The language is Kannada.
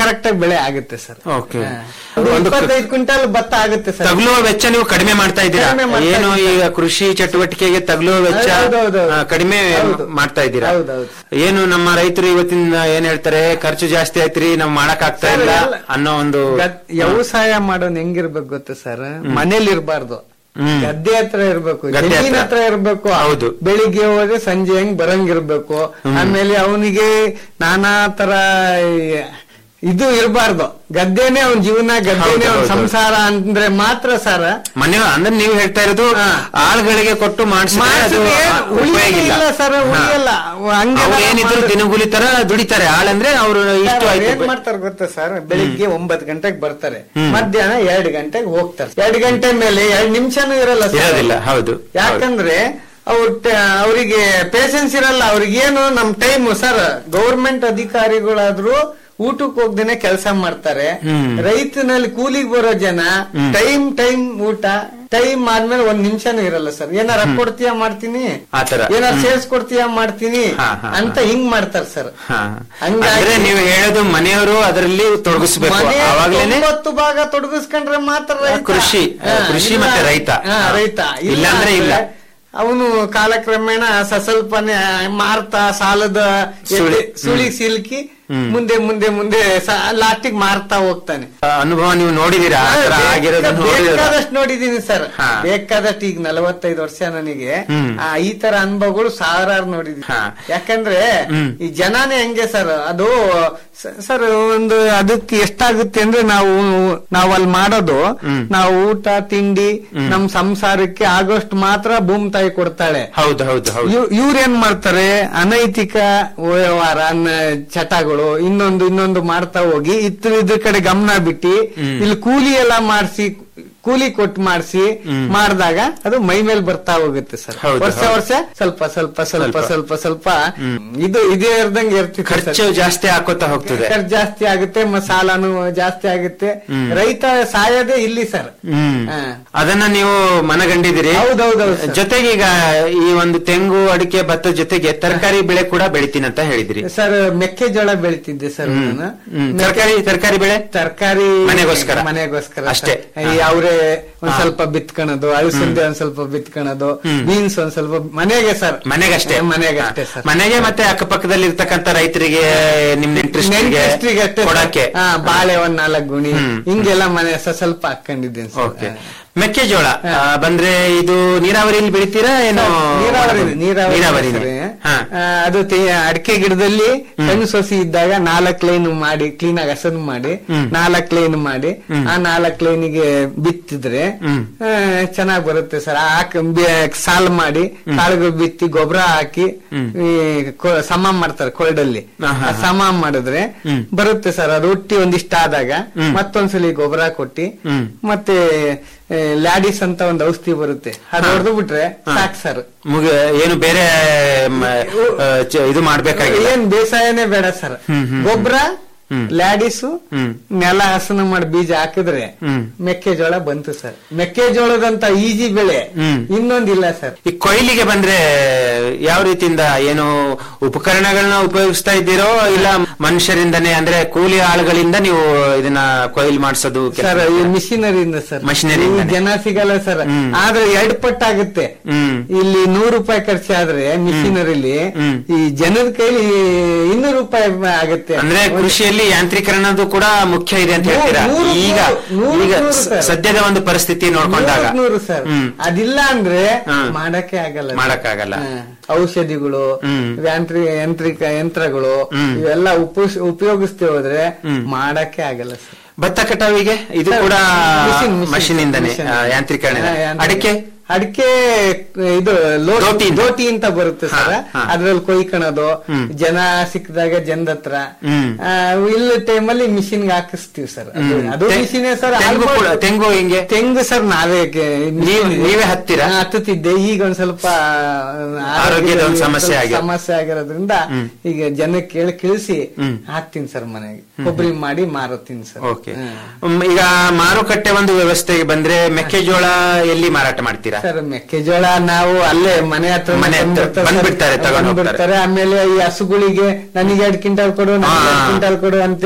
ಕರೆಕ್ಟ್ ಆಗಿ ಬೆಳೆ ಆಗುತ್ತೆ ಸರ್ Okay. ಹಾ. ಒಂದು ಒಂದು ಇಪ್ಪತ್ತೈದು ಕ್ವಿಂಟಲ್ ಭತ್ತ ಆಗುತ್ತೆ ಸರ್ ತಗಲುವ ವೆಚ್ಚ ನೀವು ಕಡಿಮೆ ಮಾಡ್ತಾ ಇದ್ದೀರಾ ಕಡಿಮೆ ಮಾಡ್ತಾ ಏನು ಇದ್ದೀವಿ. ಈಗ ಕೃಷಿ ಚಟುವಟಿಕೆಗೆ ತಗಲುವ ವೆಚ್ಚ ಹೌದೌದು. ಆ, ಕಡಿಮೆ ಹೌದು. ಮಾಡ್ತಾ ಇದ್ದೀರಾ ಹೌದೌದು. ಏನು ನಮ್ಮ ರೈತರು ಇವತ್ತಿನ ಏನ್ ಹೇಳ್ತಾರೆ ಖರ್ಚು ಜಾಸ್ತಿ ಆಯ್ತ್ರಿ ನಾವ್ ಮಾಡಕ್ ಆಗ್ತಾ ಸರ್, ಇಲ್ಲ ಎಲ್ಲ- ಅನ್ನೋ ಒಂದು ಗದ್- ವ್ಯವಸಾಯ ಮಾಡೋನ್ ಹೆಂಗಿರ್ಬೇಕು ಗೊತ್ತಾ ಸರ್ ಮನೇಲಿ ಇರಬಾರ್ದು ಹ್ಮ್. ಗದ್ದೆ ಹತ್ರ ಇರ್ಬೇಕು ಗದ್ದೆ ಜಮೀನ್ ಹತ್ರ. ಹತ್ರ ಇರ್ಬೇಕು ಹೌದು. ಬೆಳಿಗ್ಗೆ ಹೋದ್ರೆ ಸಂಜೆ ಹೆಂಗ್ ಬರಂಗಿರ್ಬೇಕು ಆಮೇಲೆ ಅವನಿಗೆ ನಾನಾ ತರ ಈ- ಇದು ಇರಬಾರ್ದು ಗದ್ದೆನೆ ಅವನ್ ಜೀವನ ಗದ್ದೆನೆ ಹೌದು, ಅವನ್ ಹೌದು. ಸಂಸಾರ ಅಂದ್ರೆ ಮಾತ್ರ ಸರ್ ಮನೆ ಅಂದ್ರೆ ನೀವು ಹೇಳ್ತಾ ಇರೋದು ಹಾ. ಆಳ್ಗಳಿಗೆ ಕೊಟ್ಟು ಮಾಡಿಸಿದ್ರೆ ಅದು ಮಾಡ್ಸಿದ್ರೆ ಉಪಯೋಗ ಉಳಿಯಲ್ಲ ಇಲ್ಲ ಸರ್ ಉಳಿಯಲ್ಲ ಹಂಗೆ ಅವ್ರು ಏನಿದ್ರು ಮಾಡಿದ್ರೆ- ದಿನಗೂಲಿ ತರ ದುಡಿತಾರೆ ಆಳಂದ್ರೆ ಅವರು ಇಷ್ಟು ಸರ್, ಅವ್ರು ಏನ್ ಆಯ್ತು ಮಾಡ್ತಾರೆ ಗೊತ್ತಾ ಸರ್ ಬೆಳಿಗ್ಗೆ ಒಂಬತ್ ಗಂಟೆಗೆ ಬರ್ತಾರೆ ಮಧ್ಯಾಹ್ನ ಎರಡ್ ಗಂಟೆಗೆ ಹೋಗ್ತಾರೆ ಎರಡ್ ಗಂಟೆ ಮೇಲೆ ಎರಡ್ ನಿಮಿಷನೂ ಇರಲ್ಲ ಸರ್ ಇರೋದಿಲ್ಲ ಹೌದು ಯಾಕಂದ್ರೆ ಅವ್ರ ಅವರಿಗೆ ಪೇಷನ್ಸ್ ಇರಲ್ಲ ಅವ್ರಿಗೇನು ನಮ್ ಟೈಮ್ ಸರ್ ಗೌರ್ಮೆಂಟ್ ಅಧಿಕಾರಿಗಳಾದ್ರೂ ಊಟಕ್ಕೆ ಹೋಗ್ದೇನೆ ಕೆಲಸ ಮಾಡ್ತಾರೆ ಹ್ಮ್. ರೈತನಲ್ಲಿ ಕೂಲಿಗೆ ಬರೋ ಜನ ಟೈಮ್ ಟೈಮ್ ಊಟ ಟೈಮ್ ಆದ್ಮೇಲೆ ಒಂದ್ ನಿಮಿಷನೂ ಇರಲ್ಲ ಸರ್ ಏನಾರ ಕೊಡ್ತೀಯಾ ಮಾಡ್ತೀನಿ ಆತರ. ಏನಾರ ಹ್ಮ್. ಸೇರ್ಸ್ ಕೊಡ್ತೀಯಾ ಮಾಡ್ತೀನಿ ಹಾ, ಹಾ, ಅಂತ ಹಿಂಗ್ ಮಾಡ್ತಾರೆ ಸರ್ ಹಾ. ಹಂಗಾಗಿ- ಅಂದ್ರೆ ನೀವು ಹೇಳೋದು ಮನೆಯವರು ಅದರಲ್ಲಿ ತೊಡಗಿಸ್ಬೇಕು ಮನೆ ಅವಾಗ್ಲೇನೆ ತೊಂಬತ್ತು ಭಾಗ ತೊಡಗಿಸ್ಕೊಂಡ್ರೆ ಮಾತ್ರ ರೈತ. ಕೃಷಿ, ಹಾ, ಕೃಷಿ ಇಲ್ಲ- ಮತ್ತೆ ರೈತ. ಹಾ, ರೈತ ಇಲ್ಲಾಂದ್ರೆ ಇಲ್ಲ. ಅವನು ಕಾಲಕ್ರಮೇಣ ಸಸ್ವಲ್ಪನೆ ಮಾರ್ತಾ ಸಾಲದ ಸುಳಿ. ಸುಳಿ ಸಿಲ್ಕಿ ಮುಂದೆ ಮುಂದೆ ಮುಂದೆ ಲಾಸ್ಟಿಗೆ ಮಾರ್ತಾ ಹೋಗ್ತಾನೆ ಆ, ಅನುಭವ ನೀವು ನೋಡಿದೀರಾ ಆ ತರ ಆಗಿರೋದನ್ನ ನೋಡಿರೋದು ಬೇಕಾದಷ್ಟು ನೋಡಿದೀನಿ ಸರ್ ಹಾ. ಬೇಕಾದಷ್ಟು ಈಗ ನಲವತ್ತೈದು ವರ್ಷ ನನಗೆ ಹ್ಮ್. ಆ, ಈ ತರ ಅನುಭವಗಳು ಸಾವಿರಾರು ನೋಡಿದೀನಿ ಹಾ. ಯಾಕಂದ್ರೆ ಹ್ಮ್. ಈ ಜನನೇ ಹೆಂಗೆ ಸರ್ ಅದು ಸ- ಸರ್ ಒಂದು ಅದಕ್ಕೆ ಎಷ್ಟಾಗುತ್ತೆ ಅಂದ್ರೆ ನಾವು ನಾವು ಅಲ್ಲಿ ಮಾಡೋದು ಹ್ಮ್. ನಾವು ಊಟ ತಿಂಡಿ ನಮ್ ಸಂಸಾರಕ್ಕೆ ಆಗೋಷ್ಟು ಮಾತ್ರ ಭೂಮಿ ತಾಯಿ ಕೊಡ್ತಾಳೆ ಹೌದು ಹೌದು ಹೌದು ಇವ್- ಇವ್ರೇನ್ ಮಾಡ್ತಾರೆ ಅನೈತಿಕ ವ್ಯವಹಾರ ಅನ್ನ- ಚಟಗಳು ಇನ್ನೊಂದು ಇನ್ನೊಂದು ಮಾಡ್ತಾ ಹೋಗಿ ಇದ್ರ ಇದ್ರ ಕಡೆ ಗಮನ ಬಿಟ್ಟು ಇಲ್ಲಿ ಕೂಲಿ ಎಲ್ಲ ಮಾಡಿಸಿ ಕೂಲಿ ಕೊಟ್ಟು ಮಾಡಿಸಿ ಮಾಡಿದಾಗ ಅದು ಮೈ ಮೇಲೆ ಬರ್ತಾ ಹೋಗುತ್ತೆ ಸರ್ ಹೌದು, ವರ್ಷ ಹೌದು. ವರ್ಷ ಸ್ವಲ್ಪ ಸ್ವಲ್ಪ ಸ್ವಲ್ಪ ಸ್ವಲ್ಪ. ಸ್ವಲ್ಪ ಸ್ವಲ್ಪ ಇದು ಇದೇ ಇರ್ದಂಗೆ ಇರ್ತಿತ್ತು ಸರ್. ಖರ್ಚು ಜಾಸ್ತಿ ಹಾಕೋತಾ ಹೋಗ್ತದೆ ಖರ್ಚು ಜಾಸ್ತಿ ಆಗುತ್ತೆ ಮ- ಸಾಲನು ಜಾಸ್ತಿ ಆಗುತ್ತೆ ರೈತ ಸಾಯೋದೇ ಇಲ್ಲಿ ಸರ್ ಹ್ಮ್ ಹಾ. ಅದನ್ನ ನೀವು ಮನಗಂಡಿದ್ದೀರಿ ಹೌದೌದೌದು ಸರ್. ಜೊತೆಗೆ ಈಗ ಈ ಒಂದು ತೆಂಗು ಅಡಿಕೆ ಭತ್ತ ಜೊತೆಗೆ ತರಕಾರಿ ಬೆಳೆ ಕೂಡ ಬೆಳಿತೀನಿ ಅಂತ ಹೇಳಿದ್ರಿ ಸರ್ ಮೆಕ್ಕೆಜೋಳ ಬೆಳಿತಿದ್ದೆ ಸರ್ ಹ್ಮ್. ನಾನು ಹ್ಮ್. ತರಕಾರಿ ತರಕಾರಿ ಬೆಳೆ ತರಕಾರಿ ಮನೆಗೋಸ್ಕರ. ಮನೆಗೋಸ್ಕರ ಅಷ್ಟೇ. ಸರ್. ಈ ಅವರೇ ಒಂದ್ ಹಾ. ಸ್ವಲ್ಪ ಬಿತ್ಕೊಳೋದು ಅಳಸಂದೆ ಒಂದ್ ಸ್ವಲ್ಪ ಬಿತ್ಕೊಳೋದು ಬೀನ್ಸ್ ಒಂದ್ ಸ್ವಲ್ಪ ಮನೆಗೆ ಸರ್ ಮನೆಗಷ್ಟೇ ಮನೆಗಷ್ಟೇ ಸರ್ ಮನೆಗೆ ಮತ್ತೆ ಅಕ್ಕಪಕ್ಕದಲ್ಲಿ ಇರ್ತಕ್ಕಂಥ ರೈತರಿಗೆ ನಿಮ್ ಇಂಟ್ರೆಸ್ಟ್ ನೆಂಟ್ರಿಸ್ಟ್ರಿಗೆ ಅಷ್ಟೇ ಸರ್. ಕೊಡಕ್ಕೆ ಹಾ, ಬಾಳೆ ಒಂದ್ ನಾಲ್ಕು ಗುಣಿ ಹ್ಮ್. ಹಿಂಗೆಲ್ಲ ಮನೆ ಸ- ಸ್ವಲ್ಪ ಹಾಕೊಂಡಿದ್ದೀನಿ ಸರ್. ಓಕೆ ಮೆಕ್ಕೆಜೋಳ ಆ, ಬಂದ್ರೆ ಇದು ನೀರಾವರಿಯಲ್ಲಿ ಬೆಳಿತೀರಾ ಏನು ನೀರಾವರಿ ನೀರಾವರಿ ನೀರಾವರಿನೇ. ಸರ್. ಹಾ. ಆ, ಅದು ತೆ- ಅಡಿಕೆ ಗಿಡದಲ್ಲಿ ಸಣ್ಣ ಸೊಸಿ ಇದ್ದಾಗ ನಾಲ್ಕ್ ಲೈನ್ ಮಾಡಿ ಕ್ಲೀನ್ ಆಗಿ ಹಸನ್ ಮಾಡಿ ನಾಲ್ಕ್ ಲೈನ್ ಮಾಡಿ ಆ ನಾಲ್ಕ್ ಲೈನಿಗೆ ಬಿತ್ತಿದ್ರೆ ಹ್ಮ್. ಚೆನ್ನಾಗಿ ಬರುತ್ತೆ ಸರ್ ಹಾಕ್ ಬೆ- ಸಾಲ್ ಮಾಡಿ ಕಾಳುಗಳು ಬಿತ್ತಿ ಗೊಬ್ಬರ ಹಾಕಿ ಈ ಕೊ- ಸಮ ಮಾಡ್ತಾರೆ ಕೊರಡಲ್ಲಿ ಹಾ, ಹಾ, ಆ ಸಮ ಮಾಡಿದ್ರೆ ಹ್ಮ್. ಬರುತ್ತೆ ಸರ್ ಅದು ಹುಟ್ಟಿ ಒಂದಿಷ್ಟ ಆದಾಗ ಮತ್ತೊಂದ್ಸಲಿ ಗೊಬ್ಬರ ಕೊಟ್ಟಿ ಹ್ಮ್. ಮತ್ತೆ ಲ್ಯಾಡಿಸ್ ಅಂತ ಒಂದು ಔಷಧಿ ಬರುತ್ತೆ ಅದು ಹೊಡೆದು ಬಿಟ್ರೆ ಸಾಕು ಸರ್ ಮುಗ ಏನು ಬೇರೆ ಮ, ಆ, ಚ- ಇದು ಮಾಡ್ಬೇಕಾಗಿಲ್ಲ ಏನ್ ಬೇಸಾಯನೇ ಬೇಡ ಸರ್ ಹ್ಮ್, ಹ್ಮ್, ಗೊಬ್ಬರ ಹ್ಮ್. ಲ್ಯಾಡಿಸು ಹ್ಮ್. ನೆಲ ಹಸನ ಮಾಡಿ ಬೀಜ ಹಾಕಿದ್ರೆ ಹ್ಮ್. ಮೆಕ್ಕೆಜೋಳ ಬಂತು ಸರ್ ಮೆಕ್ಕೆಜೋಳದಂತ ಈಜಿ ಬೆಳೆ ಹ್ಮ್. ಇನ್ನೊಂದಿಲ್ಲ ಸರ್ ಈ ಕೊಯ್ಲಿಗೆ ಬಂದ್ರೆ ಯಾವ ರೀತಿಯಿಂದ ಏನು ಉಪಕರಣಗಳನ್ನ ಉಪಯೋಗಿಸ್ತಾ ಇದ್ದೀರೋ ಇಲ್ಲ ಮನುಷ್ಯರಿಂದನೇ ಅಂದ್ರೆ ಕೂಲಿ ಆಳುಗಳಿಂದ ನೀವು ಇದನ್ನ ಕೊಯ್ಲು ಮಾಡಿಸೋದು ಸರ್ ಈ ಮಿಷಿನರಿಯಿಂದ ಸರ್ Machinery ಈ ಇಂದಾನೆ. ಜನ ಸಿಗಲ್ಲ ಸರ್ ಹ್ಮ್. ಆದ್ರೆ ಎರಡ್ ಪಟ್ಟಾಗುತ್ತೆ ಹ್ಮ್ ಇಲ್ಲಿ ನೂರು ರೂಪಾಯಿ ಖರ್ಚಾದ್ರೆ ಮಿಷಿನರಿಲಿ ಹ್ಮ್. ಈ ಜನದ ಕೈಲಿ ಇನ್ನೂರು ರೂಪಾಯಿ ಆಗುತ್ತೆ ಅಂದ್ರೆ ಕೃಷಿಯಲ್ಲಿ ಯಾಂತ್ರೀಕರಣದ್ದು ಕೂಡ ಮುಖ್ಯ ಇದೆ ಅಂತ ನೂರು- ಹೇಳ್ತೀರಾ ನೂರು- ಈಗ ನೂರು- ಈಗ ನೂರು ಸ- ಸರ್. ಸದ್ಯದ ಒಂದು ಪರಿಸ್ಥಿತಿ ನೋಡ್ಕೊಂಡಾಗ ನೂರಕ್ಕೆ ನೂರು ಸರ್ ಹ್ಮ್. ಅದಿಲ್ಲ ಅಂದ್ರೆ ಹ್ಮ್. ಮಾಡಕ್ಕೆ ಆಗಲ್ಲ ಸರ್. ಮಾಡಕ್ಕಾಗಲ್ಲ. ಹಾ. ಔಷಧಿಗಳು ಹ್ಮ್. ಯಾಂತ್ರಿಕ ಯಂತ್ರಿಕ ಯಂತ್ರಗಳು ಹ್ಮ್. ಇವೆಲ್ಲ ಉಪಯೋಗಿಸ್- ಉಪಯೋಗಿಸ್ತೆ ಹೋದ್ರೆ ಮಾಡಕ್ಕೆ ಆಗಲ್ಲ ಸರ್ ಭತ್ತ ಕಟಾವಿಗೆ ಇದು ಸರ್, ಕೂಡ ಮಿಷಿನ್, ಮಿಷಿನ್, ಮಷಿನ್ ಇಂದಾನೆ ಮಿಷಿನ್. ಆ, ಯಾಂತ್ರೀಕರಣ ಹಾ, ಯಾಂತ್ರಿಕ. ಅಡಿಕೆ ಅಡಿಕೆ ಇದು ಲೋ- ದೋಟಿ. ದೋಟಿ ಅಂತ ಬರುತ್ತೆ ಹಾ, ಸರ್ ಹಾ. ಅದ್ರಲ್ಲಿ ಕೊಯ್ಕಣದು ಹ್ಮ್. ಜನ ಸಿಕ್ಕಿದಾಗ ಜನದ ಹತ್ರ ಹ್ಮ್. ಆ, ಇಲ್ಲ ಟೈಮಲ್ಲಿ ಮಿಷಿನ್ ಹಾಕಿಸ್ತೀವಿ ಸರ್ ಅದು- ಹ್ಮ್. ಅದು ತೆಂಗು- ಮಿಷಿನೇ ಸರ್ ತೆಂಗು almost- ಕೂಡ- ತೆಂಗು ಹಿಂಗೆ ತೆಂಗು ಸರ್ ನಾವೇ ಕೆ- ನೀವ್- ನೀವೇ ಹತ್ತೀರಾ? ಹಾ, ಹತ್ತುತ್ತಿದ್ದೆ ಈಗ ಒಂದ್ ಸ್ವಲ್ಪ ಆರೋಗ್ಯದ ಒಂದ್ ಸಮಸ್ಯೆ ಸ್ವಲ್ಪ ಆಗಿದೆ. ಸಮಸ್ಯೆ ಆಗಿರೋದ್ರಿಂದ ಈಗ ಜನಕ್ಕೆ ಕೇಳಿ ಕಳಿಸಿ ಹಾಕ್ತೀನಿ ಸರ್ ಮನೆಗೆ ಕೊಬ್ಬರಿ ಮಾಡಿ ಮಾರುತ್ತೀನಿ ಸರ್ ಓಕೆ ಹ್ಮ್. ಈಗ ಮಾರುಕಟ್ಟೆ ಒಂದು ವ್ಯವಸ್ಥೆಗೆ ಬಂದ್ರೆ ಮೆಕ್ಕೆಜೋಳ ಎಲ್ಲಿ ಮಾರಾಟ ಮಾಡ್ತೀರಾ ಸರ್ ಮೆಕ್ಕೆಜೋಳ ನಾವು ಅಲ್ಲೇ ಮನೆ ಹತ್ರ ಮನೆ ಹತ್ರ ಬಂದ್ಬಿಡ್ತಾರೆ, ತಗೊಂಡ್ ಹೋಗ್ತಾರೆ. ಆಮೇಲೆ ಈ ಹಸುಗಳಿಗೆ ನನಗೆ ಎರಡು ಕ್ವಿಂಟಲ್ ಕೊಡು ನನಗೆ ಹಾ. ಎರಡು ಕ್ವಿಂಟಲ್ ಕೊಡು ಅಂತ